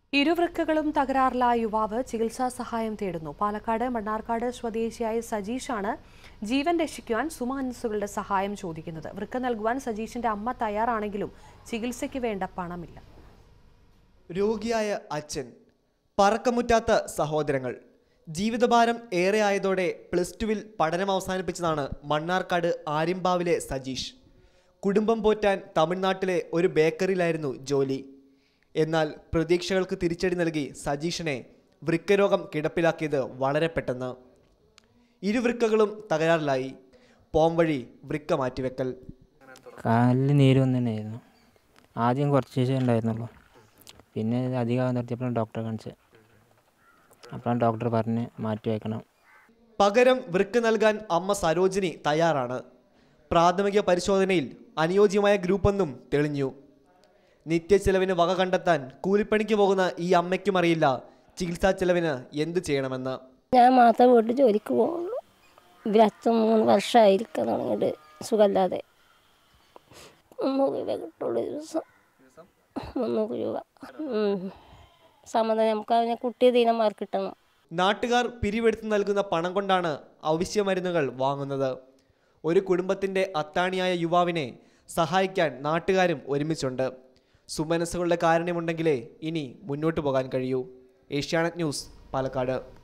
ഇരുവൃക്കകളും തകരാറിലായ യുവാവ് ചികിത്സാ സഹായം തേടുന്നു പാലക്കാട് മണ്ണാർക്കാട് സ്വദേശിയായ സജീഷാണ് ജീവൻ രക്ഷിക്കുവാൻ സുമനസ്സുകളുടെ സഹായം ചോദിക്കുന്നത് വൃക്ക നൽകുവാൻ സജീഷിന്റെ അമ്മ തയ്യാറാണെങ്കിലും ചികിത്സയ്ക്ക് വേണ്ട പണമില്ല രോഗിയായ അച്ഛൻ പറക്കമുറ്റാത്ത സഹോദരങ്ങൾ ജീവിതഭാരം ഏറെ ആയതോടെ പ്ലസ് ടുവിൽ പഠനം അവസാനിപ്പിച്ചതാണ് മണ്ണാർക്കാട് ആര്യമ്പാവിലെ സജീഷ് കുടുംബം പോറ്റാൻ തമിഴ്നാട്ടിലെ ഒരു ബേക്കറിയിലായിരുന്നു ജോലി എന്നാൽ പ്രതീക്ഷകൾക്ക് തിരിച്ചടി നൽകി സജീഷിനെ വൃക്കരോഗം കിടപ്പിലാക്കിയത് വളരെ പെട്ടെന്ന് ഇരുവൃക്കകളും തകരാറിലായി പോംവഴി വൃക്ക മാറ്റിവെക്കൽ കാലിൽ നീര് വന്നിട്ടുണ്ടായിരുന്നു ആദ്യം കുറച്ച് ശേഷം ഉണ്ടായിരുന്നുള്ളൂ പിന്നെ ഇത് അധികം നിർത്തിയപ്പോഴാണ് ഡോക്ടറെ കാണിച്ചത് അപ്പോഴാണ് ഡോക്ടർ പറഞ്ഞ് മാറ്റി വയ്ക്കണം പകരം വൃക്ക നൽകാൻ അമ്മ സരോജിനി തയ്യാറാണ് പ്രാഥമിക പരിശോധനയിൽ അനുയോജ്യമായ ഗ്രൂപ്പൊന്നും തെളിഞ്ഞു നിത്യച്ചെലവിന് വക കണ്ടെത്താൻ കൂലിപ്പണിക്ക് പോകുന്ന ഈ അമ്മയ്ക്കും അറിയില്ല ചികിത്സാ ചെലവിന് എന്തു ചെയ്യണമെന്ന് ഞാൻ മാത്രം വീട്ടിൽ ജോലിക്ക് പോകുള്ളൂ ഇവർ അച്ഛൻ മൂന്ന് വർഷമായിരിക്കാൻ തുടങ്ങിയിട്ട് സുഖമില്ലാതെ മുന്നൂറ് രൂപ കിട്ടുള്ളൂ ഒരു ദിവസം മുന്നൂറ് രൂപ ഉം. സമാധാനം നമുക്ക് അതിനെ കുട്ടി ദീനമാർ കിട്ടണം നാട്ടുകാർ പിരിവെടുത്ത് നൽകുന്ന പണം കൊണ്ടാണ് അവശ്യ മരുന്നുകൾ വാങ്ങുന്നത് ഒരു കുടുംബത്തിൻ്റെ അത്താണിയായ യുവാവിനെ സഹായിക്കാൻ നാട്ടുകാരും ഒരുമിച്ചുണ്ട് സുമനസ്സുകളുടെ കാരുണ്യമുണ്ടെങ്കിലേ ഇനി മുന്നോട്ട് പോകാൻ കഴിയൂ ഏഷ്യാനെറ്റ് ന്യൂസ് പാലക്കാട്